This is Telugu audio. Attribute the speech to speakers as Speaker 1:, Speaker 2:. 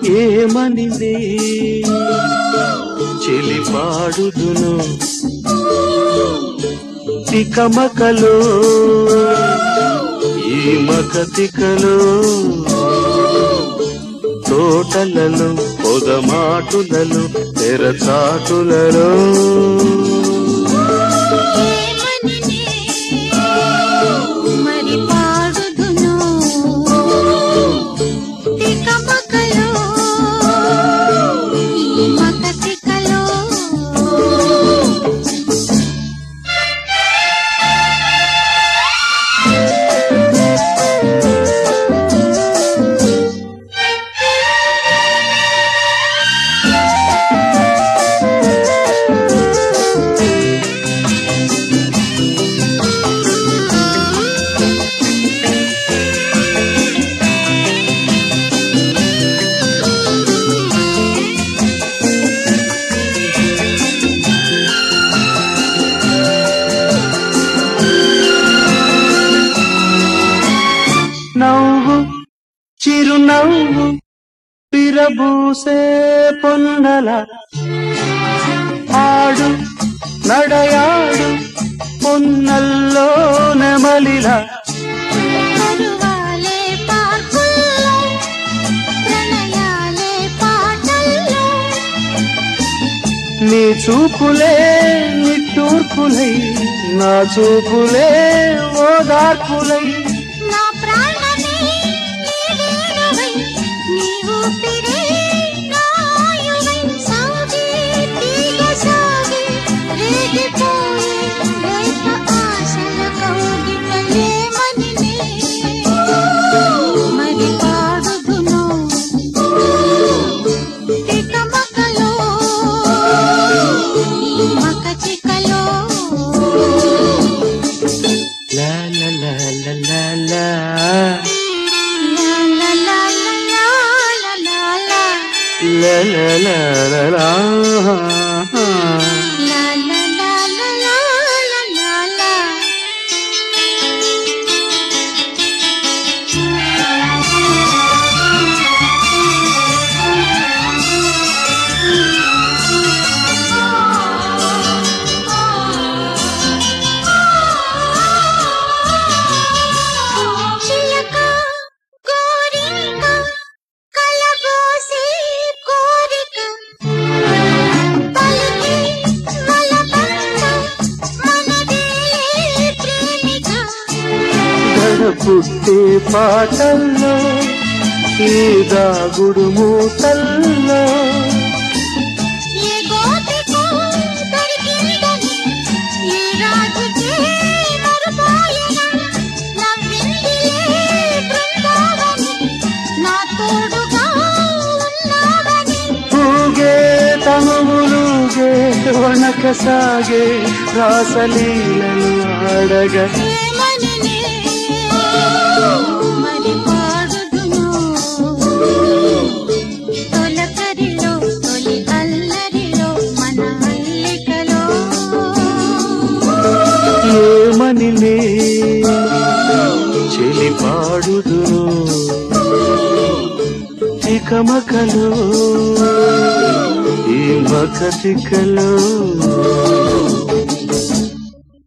Speaker 1: ఏమనింది చెలిపాడుదును తికమకలో ఈ మకతికలో తోటలలో పొదమాటులలో తెరచాటులలో
Speaker 2: ఏమనినే మరి పాడుదును తికమకలో ఈ మకతికలో
Speaker 1: నవ్వు చిరునవ్వు పిరబూసే పొన్నల ఆడు నడయాడు పొన్నల్లో నెమలిలా
Speaker 2: పరువాలే పార్కుల్లో ప్రణయాలే పాటల్లో
Speaker 1: నీ చూపులే నిట్టూర్పులై నా చూపులే ఓదార్పులై
Speaker 2: నా ప్రాణమే నీవేనవై నీ ఊపిరే నాయువై సాగే తీగ సాగే రేగిపోయే రేప ఆశల కౌగిటలేమనినే మరి పాడుదును తికమకలో ఈ మకచికలో
Speaker 1: లా లా లా లా లా లా
Speaker 2: La la la la la la la la
Speaker 1: లా లా లా లా లా
Speaker 2: La la la la la la la la చిలక కోరిక కలబోసే కోరిక పలికి మలబంద మనదే ప్రేమిక
Speaker 1: గడపుట్టే పాటల్లో ఈ దాగుడు మూతల్లో
Speaker 2: ఏ గోపికో దొరికిందని ఏ రాజుకే మరుపోయెనా నవ్విందిలే బృందావని నా తోడుగా ఉన్నావని
Speaker 1: ఊగే తనువులుగే వణక సాగే రాసలీలలు ఆడగా
Speaker 2: ఏమననే మరి పాడుదును తొలకరిలో తొలి అల్లరిలో మన అల్లికలో
Speaker 1: ఏమనిలే చెలి పాడుదును తికమకలో ఈ మకతికలో